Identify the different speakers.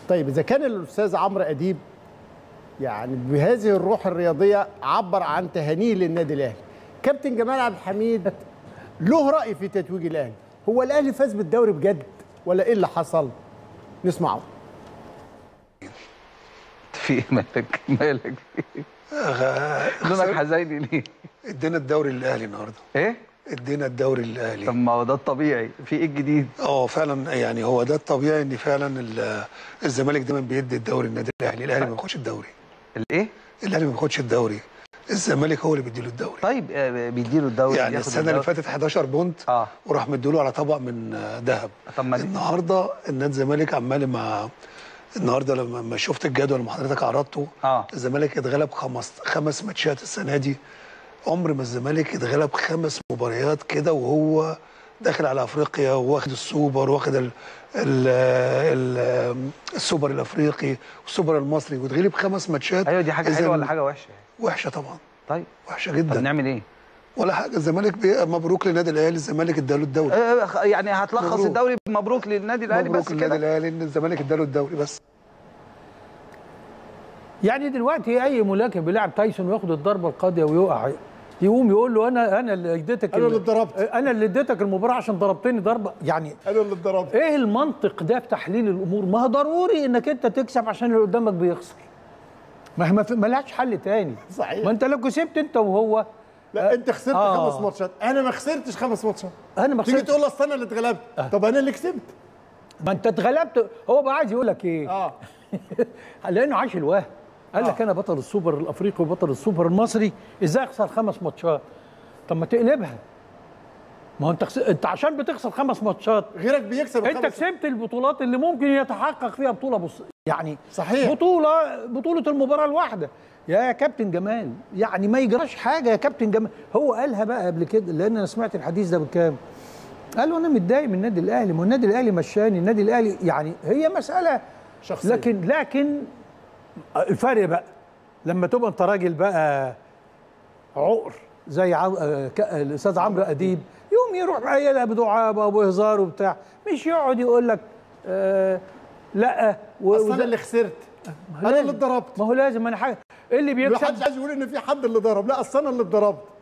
Speaker 1: طيب اذا كان الاستاذ عمرو اديب يعني بهذه الروح الرياضيه عبر عن تهانيه للنادي الاهلي كابتن جمال عبد الحميد له راي في تتويج الاهلي هو الاهلي فاز بالدوري بجد ولا ايه اللي حصل نسمعه
Speaker 2: في ايه مالك مالك لونك حزيني ليه
Speaker 3: ادينا الدوري للاهلي النهارده
Speaker 2: ايه
Speaker 3: ادينا الدوري للاهلي
Speaker 2: طب ما هو ده الطبيعي في ايه الجديد
Speaker 3: اه فعلا يعني هو ده الطبيعي ان فعلا ال- الزمالك دايما بيدي الدوري للنادي الاهلي الاهلي ما بياخدش الدوري
Speaker 2: الايه
Speaker 3: الاهلي ما بياخدش الدوري الزمالك هو اللي بيديله الدوري
Speaker 2: طيب آه، بيديله الدوري
Speaker 3: يعني
Speaker 2: بياخد
Speaker 3: السنه اللي
Speaker 2: الدوري.
Speaker 3: فاتت 11 بونت
Speaker 2: اه
Speaker 3: وراح مديله على طبق من آه، ذهب
Speaker 2: طب ما
Speaker 3: النهارده النادي الزمالك عمال مع النهارده لما لما شفت الجدول اللي حضرتك عرضته
Speaker 2: اه
Speaker 3: الزمالك اتغلب خمس خمس ماتشات السنه دي عمر ما الزمالك اتغلب خمس مباريات كده وهو داخل على افريقيا واخد السوبر واخد ال ال ال السوبر الافريقي والسوبر المصري واتغلب خمس ماتشات
Speaker 2: ايوه دي حاجه
Speaker 3: إذن
Speaker 2: حلوه ولا حاجه وحشه
Speaker 3: وحشه طبعا
Speaker 2: طيب
Speaker 3: وحشه
Speaker 2: طب
Speaker 3: جدا
Speaker 2: نعمل ايه
Speaker 3: ولا حاجه الزمالك بي... مبروك للنادي الاهلي الزمالك اداله الدوري
Speaker 2: آه، خ- يعني هتلخص
Speaker 3: مبروك.
Speaker 2: الدوري مبروك للنادي الاهلي
Speaker 3: مبروك
Speaker 2: بس
Speaker 3: للنادي
Speaker 2: كده
Speaker 3: الاهلي ان الزمالك اداله الدوري بس
Speaker 4: يعني دلوقتي اي ملاكم بيلعب تايسون وياخد الضربه القاضيه ويقع يقوم يقول له انا انا اللي اديتك
Speaker 1: أنا
Speaker 4: ال-
Speaker 1: اللي اتضربت.
Speaker 4: انا اللي اديتك المباراه عشان ضربتني ضربه يعني
Speaker 1: انا اللي اتضربت
Speaker 4: ايه المنطق ده في تحليل الامور ما هو ضروري انك انت تكسب عشان اللي قدامك بيخسر ما هي ما في- ملهاش حل تاني
Speaker 1: صحيح.
Speaker 4: ما انت لو كسبت انت وهو
Speaker 1: لا انت خسرت
Speaker 4: آه.
Speaker 1: خمس ماتشات انا ما خسرتش خمس ماتشات
Speaker 4: انا ما
Speaker 1: تيجي
Speaker 4: خسرتش
Speaker 1: تقول اصل انا اللي اتغلبت طب انا اللي كسبت
Speaker 4: ما انت اتغلبت هو بقى عايز يقول لك ايه
Speaker 1: اه
Speaker 4: لانه عاش الوهم قال لك انا بطل السوبر الافريقي وبطل السوبر المصري ازاي اخسر خمس ماتشات طب ما تقلبها ما هو انت خس... انت عشان بتخسر خمس ماتشات
Speaker 1: غيرك بيكسب
Speaker 4: انت
Speaker 1: الخمس-
Speaker 4: كسبت البطولات اللي ممكن يتحقق فيها بطوله بص يعني
Speaker 1: صحيح.
Speaker 4: بطوله بطوله المباراه الواحده يا كابتن جمال يعني ما يجراش حاجه يا كابتن جمال هو قالها بقى قبل كده لان انا سمعت الحديث ده بكام قال له انا متضايق من النادي الاهلي ما هو النادي الاهلي مشاني النادي الاهلي يعني هي مساله
Speaker 1: شخصية.
Speaker 4: لكن لكن الفرق بقى لما تبقى انت راجل بقى عقر زي عم... آه، ك- الاستاذ عمرو اديب يوم يروح بقى يلعب بدعابه وبهزار وبتاع مش يقعد يقول لك آه لا و...
Speaker 1: اصل
Speaker 4: وده-
Speaker 1: انا اللي خسرت
Speaker 4: ما هو
Speaker 1: انا اللي
Speaker 4: لازم-
Speaker 1: اتضربت
Speaker 4: ما هو لازم انا حاجه اللي
Speaker 1: ما
Speaker 4: بيكسب
Speaker 1: حدش عايز يقول ان في حد اللي ضرب لا اصل انا اللي اتضربت